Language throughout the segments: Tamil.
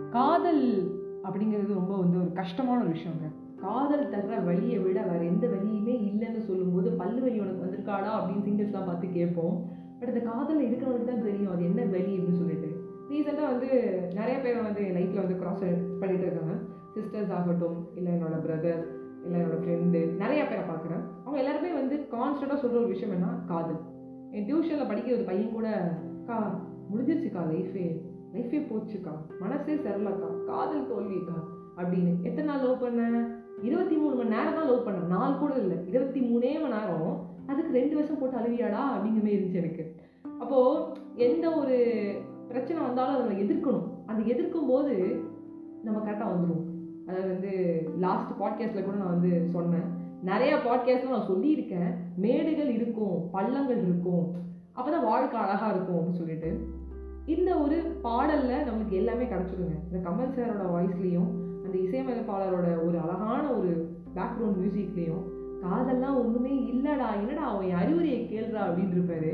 காதல் அப்படிங்கிறது ரொம்ப வந்து ஒரு கஷ்டமான ஒரு விஷயங்க காதல் தர்ற வழியை விட வேற எந்த வழியுமே இல்லைன்னு சொல்லும்போது பல்லு வலி உனக்கு வந்திருக்காடா அப்படின்னு சிங்கர்ஸ்லாம் பார்த்து கேட்போம் பட் அந்த காதலில் இருக்கிறவனுக்கு தான் தெரியும் அது என்ன வழி அப்படின்னு சொல்லிட்டு ரீசெண்டாக வந்து நிறைய பேர் வந்து என் லைஃப்பில் வந்து க்ராஸ் பண்ணிட்டு இருக்காங்க சிஸ்டர்ஸ் ஆகட்டும் இல்லை என்னோட பிரதர் இல்லை என்னோட ஃப்ரெண்டு நிறைய பேரை பார்க்குறேன் அவங்க எல்லாருமே வந்து கான்ஸ்டண்ட்டாக சொல்கிற ஒரு விஷயம் என்ன காதல் என் டியூஷனில் படிக்கிற ஒரு பையன் கூட கா முடிஞ்சிருச்சுக்கா லைஃபே லைஃபே போச்சுக்கா மனசே செரலக்கா காதல் தோல்விக்கா அப்படின்னு எத்தனை நாள் லவ் பண்ணேன் இருபத்தி மூணு மணி நேரம் தான் லவ் பண்ணேன் நாள் கூட இல்லை இருபத்தி மூணே மணி நேரம் அதுக்கு ரெண்டு வருஷம் போட்டு அழுவியாடா அப்படிங்கிற மாதிரி இருந்துச்சு எனக்கு அப்போது எந்த ஒரு பிரச்சனை வந்தாலும் அதை நம்ம எதிர்க்கணும் அந்த எதிர்க்கும் போது நம்ம கரெக்டாக வந்துடும் அதாவது வந்து லாஸ்ட் பாட்காஸ்ட்டில் கூட நான் வந்து சொன்னேன் நிறைய பாட்காஸ்ட்ல நான் சொல்லியிருக்கேன் மேடுகள் இருக்கும் பள்ளங்கள் இருக்கும் அப்போ தான் வாழ்க்கை அழகாக இருக்கும் அப்படின்னு சொல்லிட்டு இந்த ஒரு பாடலில் நம்மளுக்கு எல்லாமே கிடச்சிருங்க இந்த கமல் சாரோட வாய்ஸ்லேயும் அந்த இசையமைப்பாளரோட ஒரு அழகான ஒரு பேக்ரவுண்ட் மியூசிக்லேயும் காதெல்லாம் ஒன்றுமே இல்லைடா என்னடா அவன் அறிவுரையை கேள்றா அப்படின்னு இருப்பாரு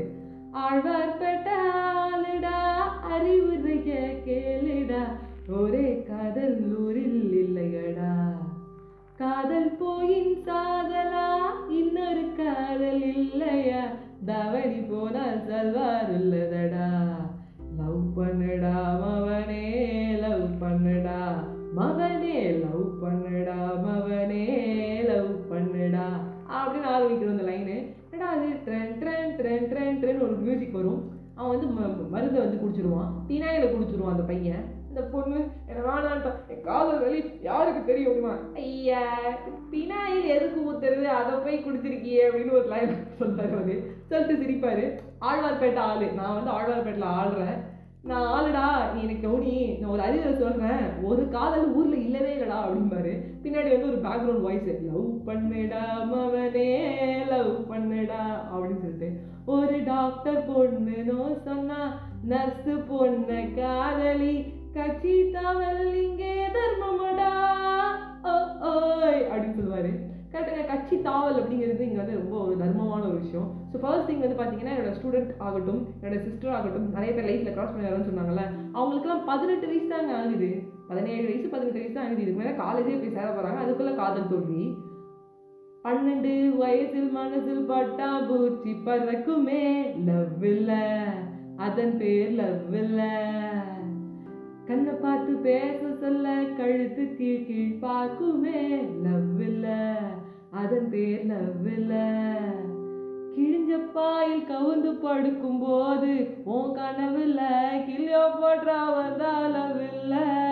ஆழ்வார்பட்டாலுடா அறிவுரைய கேளுடா ஒரே காதல் ஊரில் இல்லையடா காதல் போயின் சாதலா இன்னொரு காதல் இல்லையா தவணி போனால் சல்வார் உள்ளதடா லவ் பண்ணுடா மவனே லவ் பண்ணுடா மவனே லவ் பண்ணுடா மவனே லவ் பண்ணுடா அப்படின்னு ஆரம்பிக்கிற அந்த லைனு ஏடா அது ட்ரென் ட்ரென் ட்ரென் ட்ரென் ட்ரென் ஒரு மியூசிக் வரும் அவன் வந்து ம- மருந்தை வந்து குடிச்சிருவான் பினாயில குடிச்சிருவான் அந்த பையன் இந்த பொண்ணு என்ன வேணான்ட்டான் என் காதல் வலி யாருக்கு தெரியும் அப்படிமா ஐயா பினாயில் எதுக்கு ஊத்துறது அதை போய் குடிச்சிருக்கியே அப்படின்னு ஒரு லைன் சொல்றாரு அவரு சொல்லிட்டு சிரிப்பாரு ஆழ்வார்பேட்டை ஆளு நான் வந்து ஆழ்வார்பேட்டில் ஆடுறேன் நான் ஆளுடா நீ எனக்கு கவுனி நான் ஒரு அறிவுரை சொல்றேன் ஒரு காதல் ஊர்ல இல்லவே இல்லடா அப்படிம்பாரு பின்னாடி வந்து ஒரு பேக்ரவுண்ட் வாய்ஸ் லவ் பண்ணுடா மவனே லவ் பண்ணுடா அப்படின்னு சொல்லிட்டு ஒரு டாக்டர் பொண்ணு நோ சொன்னா நர்ஸ் பொண்ணு காதலி கட்சி தவல் இங்கே தர்மமடா ஓ ஓய் அப்படின்னு சொல்லுவாரு கரெக்டாக கட்சி தாவல் அப்படிங்கிறது இங்கே வந்து ரொம்ப ஒரு தர்மமான ஒரு விஷயம் ஸோ ஃபர்ஸ்ட் திங் வந்து பார்த்தீங்கன்னா என்னோட ஸ்டூடெண்ட் ஆகட்டும் என்னோட சிஸ்டர் ஆகட்டும் நிறைய பேர் லைஃப்பில் கிராஸ் பண்ணி வரணும்னு சொன்னாங்கல்ல அவங்களுக்குலாம் பதினெட்டு வயசு தாங்க ஆகுது பதினேழு வயசு பதினெட்டு வயசு தான் ஆகுது இதுக்கு மேலே காலேஜே போய் சேர போகிறாங்க அதுக்குள்ளே காதல் தோல்வி பன்னெண்டு வயசில் மனசில் பட்டா பூச்சி பறக்குமே லவ் இல்ல அதன் பேர் லவ் இல்ல கண்ணை பார்த்து பேச சொல்ல கழுத்து கீழ் கீழ் பார்க்குமே லவ் இல்ல அதன் பேர் லவ் இல்ல கிழிஞ்ச பாயில் கவுந்து படுக்கும் போது உன் கனவுல கிளியோ போட்டா வந்தா லவ் இல்ல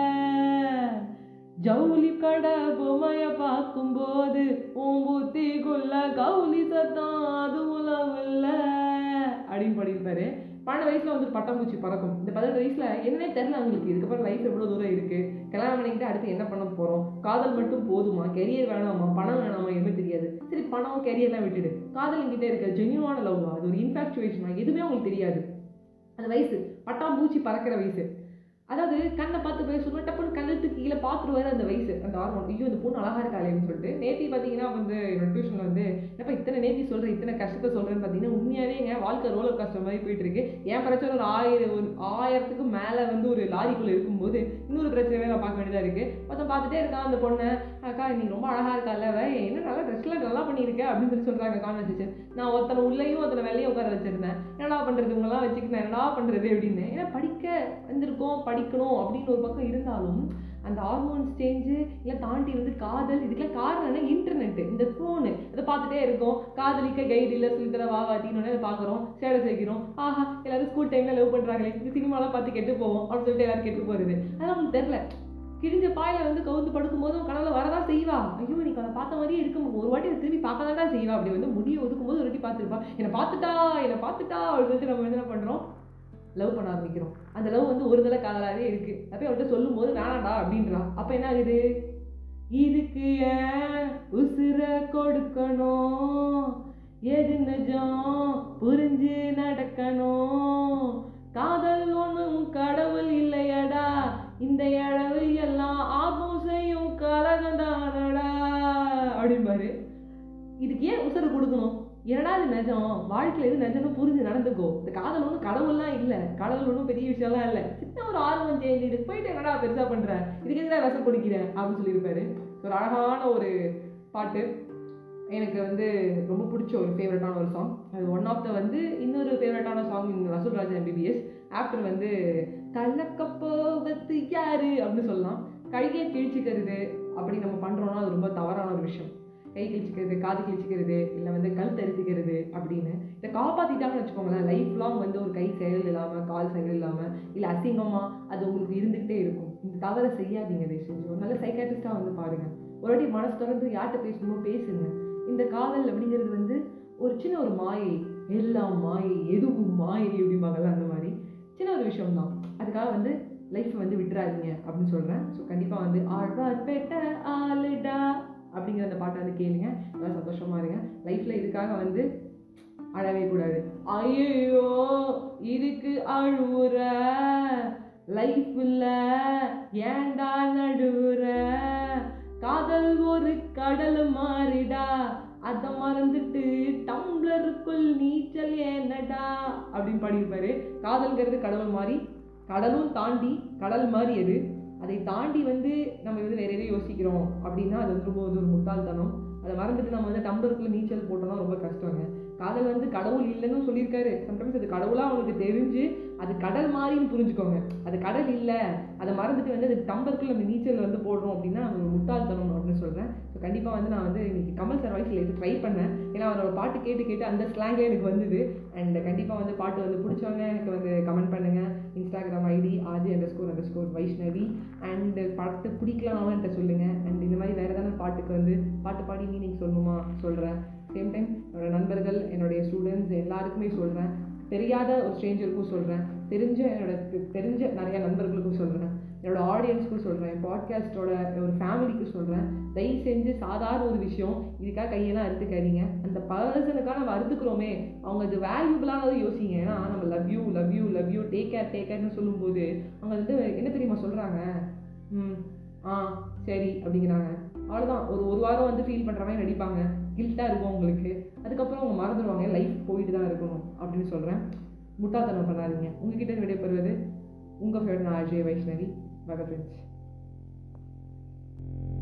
ஜவுளி கடை பொம்மைய பார்க்கும்போது உன் புத்திக்குள்ள கவுளி சத்தம் அதுவும் லவ் இல்ல அப்படின்னு பாடியிருப்பாரு பன்னெண்டு வயசுல வந்து பட்டாம்பூச்சி பறக்கும் இந்த பதினெட்டு வயசுல என்னன்னே தெரியல அவங்களுக்கு இதுக்கப்புறம் லைஃப் எவ்வளவு தூரம் இருக்கு கல்யாணம் பண்ணிக்கிட்டு அடுத்து என்ன பண்ண போறோம் காதல் மட்டும் போதுமா கெரியர் வேணாமா பணம் வேணாமா எதுவுமே தெரியாது சரி பணம் கெரியர்லாம் விட்டுடு காதல் என்கிட்ட இருக்க ஜென்யூனான லவ் அது ஒரு இன்ஃபாக்சுவேஷனா எதுவுமே அவங்களுக்கு தெரியாது அந்த வயசு பட்டாம்பூச்சி பறக்கிற வயசு அதாவது கண்ணை பார்த்து பேசணும் டப்புன்னு கண்ணத்துக்கு கீழே பார்த்துருவாரு அந்த வயசு அந்த ஹார்மோன் ஐயோ இந்த பொண்ணு அழகா இருக்காளேன்னு சொல்லிட்டு நேத்தி பார்த்தீங்கன்னா வந்து என்னோட டியூஷனில் வந்து என்னப்பா இத்தனை நேத்தி சொல்கிறேன் இத்தனை கஷ்டத்தை சொல்கிறேன்னு பார்த்தீங்கன்னா உண்மையாகவே எங்க வாழ்க்கை ரோலர் கஷ்டம் மாதிரி போயிட்டு இருக்கு என் பிரச்சனை ஒரு ஆயிரம் ஒரு ஆயிரத்துக்கு மேலே வந்து ஒரு லாரிக்குள்ளே இருக்கும்போது இன்னொரு பிரச்சனையே நான் பார்க்க வேண்டியதாக இருக்கு ஒருத்தன் பார்த்துட்டே இருக்கான் அந்த பொண்ணை அக்கா நீ ரொம்ப அழகா இருக்கால வே என்ன நல்லா ட்ரெஸ்லாம் நல்லா பண்ணியிருக்க அப்படின்னு சொல்லி சொல்றாங்க கான்வர்சேஷன் நான் ஒருத்தனை உள்ளேயும் ஒருத்தனை வெளியே உட்கார வச்சிருந்தேன் என்னடா பண்றது இவங்கெல்லாம் வச்சுக்கிட்டு நான் என்னடா பண்றது அப்படின்னு ஏன்னா படிக்க வந்திருக்கோம் படிக்கணும் அப்படின்னு ஒரு பக்கம் இருந்தாலும் அந்த ஹார்மோன்ஸ் சேஞ்சு இல்லை தாண்டி வந்து காதல் இதுக்கெல்லாம் காரணம் என்ன இன்டர்நெட் இந்த ஃபோனு அதை பார்த்துட்டே இருக்கோம் காதலிக்க கைடு இல்லை சொல்லித்தர வா வாட்டின்னு அதை பார்க்குறோம் ஸ்டேட்டஸ் வைக்கிறோம் ஆஹா எல்லாரும் ஸ்கூல் டைமில் லவ் பண்ணுறாங்களே இந்த சினிமாலாம் பார்த்து கெட்டு போவோம் அப்படின்னு சொல்லிட்டு எல்லாரும் கெட்டு போகிறது அதெல்லாம் உங்களுக்கு தெரில கிழிஞ்ச பாயில வந்து கவுந்து படுக்கும்போது உன் கனவுல வரதான் செய்வா ஐயோ நீ அதை பார்த்த மாதிரியே இருக்கும் ஒரு வாட்டி அதை திரும்பி பார்க்க தான் செய்வா அப்படி வந்து முடியை ஒதுக்கும்போது ஒரு வாட்டி பார்த்துருப்பா என்னை பார்த்துட்டா என்னை பார்த்துட்டா அப்படின்னு சொல்லிட்டு நம்ம என்ன பண்றோம் லவ் பண்ண ஆரம்பிக்கிறோம் அந்த லவ் வந்து ஒரு தலை காதலாவே இருக்கு அப்போ அவர்கிட்ட சொல்லும் போது வேணாண்டா அப்படின்றா அப்ப என்ன ஆகுது இதுக்கு ஏன் உசுர கொடுக்கணும் எது நிஜம் புரிஞ்சு நடக்கணும் காதல் ஒண்ணும் கடவுள் இல்லையடா இந்த இழவு எல்லாம் ஆகும் செய்யும் கலகந்தானடா அப்படிம்பாரு இதுக்கு ஏன் உசுர கொடுக்கணும் என்னடா இது நிஜம் வாழ்க்கையில எது நிஜம்னு புரிஞ்சு நடந்துக்கோ இந்த காதல் ஒன்றும் கடவுள்லாம் இல்லை கடவுள் ஒன்றும் பெரிய விஷயம்லாம் இல்லை சின்ன ஒரு ஆர்வம் சேஞ்ச் இது போயிட்டு என்னடா பெருசாக பண்ணுறேன் இதுக்கு எதுனா விஷம் குடிக்கிறேன் அப்படின்னு சொல்லியிருப்பாரு ஒரு அழகான ஒரு பாட்டு எனக்கு வந்து ரொம்ப பிடிச்ச ஒரு ஃபேவரட்டான ஒரு சாங் அது ஒன் ஆஃப் த வந்து இன்னொரு ஃபேவரட்டான சாங் இந்த வசூல் ராஜா எம்பிபிஎஸ் ஆஃப்டர் வந்து கலக்க போவது யாரு அப்படின்னு சொல்லலாம் கையை கிழிச்சிக்கிறது அப்படி நம்ம பண்ணுறோம்னா அது ரொம்ப தவறான ஒரு விஷயம் கை கிழிச்சிக்கிறது காது கிழிச்சிக்கிறது இல்லை வந்து கல் தரித்துக்கிறது அப்படின்னு இதை காப்பாற்றிட்டாங்கன்னு வச்சுக்கோங்களேன் லைஃப் லாங் வந்து ஒரு கை செயல் இல்லாமல் கால் செயல் இல்லாமல் இல்லை அசிங்கமாக அது உங்களுக்கு இருந்துகிட்டே இருக்கும் இந்த தவறை செய்யாதீங்க தயவு செஞ்சு ஒரு நல்ல சைக்காட்டிஸ்டாக வந்து பாருங்கள் ஒரு வாட்டி மனசு தொடர்ந்து யார்கிட்ட பேசணுமோ பேசுங்க இந்த காதல் அப்படிங்கிறது வந்து ஒரு சின்ன ஒரு மாயை எல்லாம் மாயை எதுவும் மாயை அப்படிம்பாங்கல்ல அந்த மாதிரி சின்ன ஒரு விஷயம்தான் அதுக்காக வந்து லைஃப்பை வந்து விட்டுறாதீங்க அப்படின்னு சொல்கிறேன் ஸோ கண்டிப்பாக வந்து ஆழ்வார் பேட்ட ஆளுடா அப்படிங்கிற அந்த பாட்டை வந்து கேளுங்க நல்லா சந்தோஷமாக இருங்க லைஃப்பில் இதுக்காக வந்து அழவே கூடாது ஐயோ இதுக்கு அழுவுற லைஃப்ல ஏண்டா நடுவுற காதல் ஒரு கடல் மாறிடா அதை மறந்துட்டு டம்ளருக்குள் நீச்சல் ஏனடா அப்படின்னு பாடியிருப்பாரு காதல்ங்கிறது கடவுள் மாதிரி கடலும் தாண்டி கடல் மாதிரி அது அதை தாண்டி வந்து நம்ம வந்து வேற எதையும் யோசிக்கிறோம் அப்படின்னா அது வந்து ரொம்ப வந்து ஒரு முட்டாள்தனம் அதை மறந்துட்டு நம்ம வந்து டம்ளருக்குள்ள நீச்சல் போட்டோம்னா ரொம்ப கஷ்டங்க காதல் வந்து கடவுள் இல்லைன்னு சொல்லியிருக்காரு சம்டைம்ஸ் அது கடவுளாக அவங்களுக்கு தெரிஞ்சு அது கடல் மாதிரின்னு புரிஞ்சுக்கோங்க அது கடல் இல்லை அதை மறந்துட்டு வந்து அது டம்பருக்குள்ள நம்ம நீச்சல் வந்து போடுறோம் அப்படின்னா அது ஒரு முட்டாள்தனம் அப்படின்னு சொல்கிறேன் ஸோ கண்டிப்பாக வந்து நான் வந்து இன்னைக்கு கமல் சார் வாய்ஸில் இது ட்ரை பண்ணேன் ஏன்னா அவரோட பாட்டு கேட்டு கேட்டு அந்த ஸ்லாங்கே எனக்கு வந்தது அண்ட் கண்டிப்பாக வந்து பாட்டு வந்து பிடிச்சவங்க எனக்கு வந்து கமெண்ட் பண்ணுங்கள் Instagram ID Aadhi underscore underscore Vaishnavi and பாட்டு பிடிக்கலாமா என்கிட்ட சொல்லுங்கள் அண்ட் இந்த மாதிரி வேறு ஏதாவது பாட்டுக்கு வந்து பாட்டு பாடி மீனிங் சொல்லணுமா சொல்கிறேன் சேம் டைம் என்னோட நண்பர்கள் என்னுடைய ஸ்டூடெண்ட்ஸ் எல்லாருக்குமே சொல்கிறேன் தெரியாத ஒரு ஸ்ட்ரேஞ்சருக்கும் சொல்கிறேன் தெரிஞ்ச என்னோட தெ- தெரிஞ்ச நிறைய நண்பர்களுக்கும் சொல்கிறேன் என்னோட ஆடியன்ஸ்க்கும் சொல்கிறேன் பாட்காஸ்ட்டோட ஒரு ஃபேமிலிக்கு சொல்கிறேன் தயவு செஞ்சு சாதாரண ஒரு விஷயம் இதுக்காக கையெல்லாம் அறுத்துக்காதீங்க அந்த பர்சனுக்காக நம்ம அறுத்துக்கிறோமே அவங்க அது வேல்யூபிளானதை யோசிங்க ஏன்னா நம்ம love you love you love you take care take கேர்னு சொல்லும்போது அவங்க வந்து என்ன தெரியுமா சொல்கிறாங்க ம் ஆ சரி அப்படிங்கிறாங்க அவ்வளோதான் ஒரு ஒரு வாரம் வந்து ஃபீல் பண்ணுற மாதிரி நடிப்பாங்க கில்ட்டாக இருக்கும் உங்களுக்கு அதுக்கப்புறம் அவங்க மறந்துடுவாங்க லைஃப் போயிட்டு தான் இருக்கணும் அப்படின்னு சொல்கிறேன் முட்டாள்தனம் பண்ணாதீங்க உங்ககிட்ட விடைபெறுவது உங்கள் ஃபேவரட் நான் அஜய் வைஷ்ணவி வக ஃப்ரெண்ட்ஸ்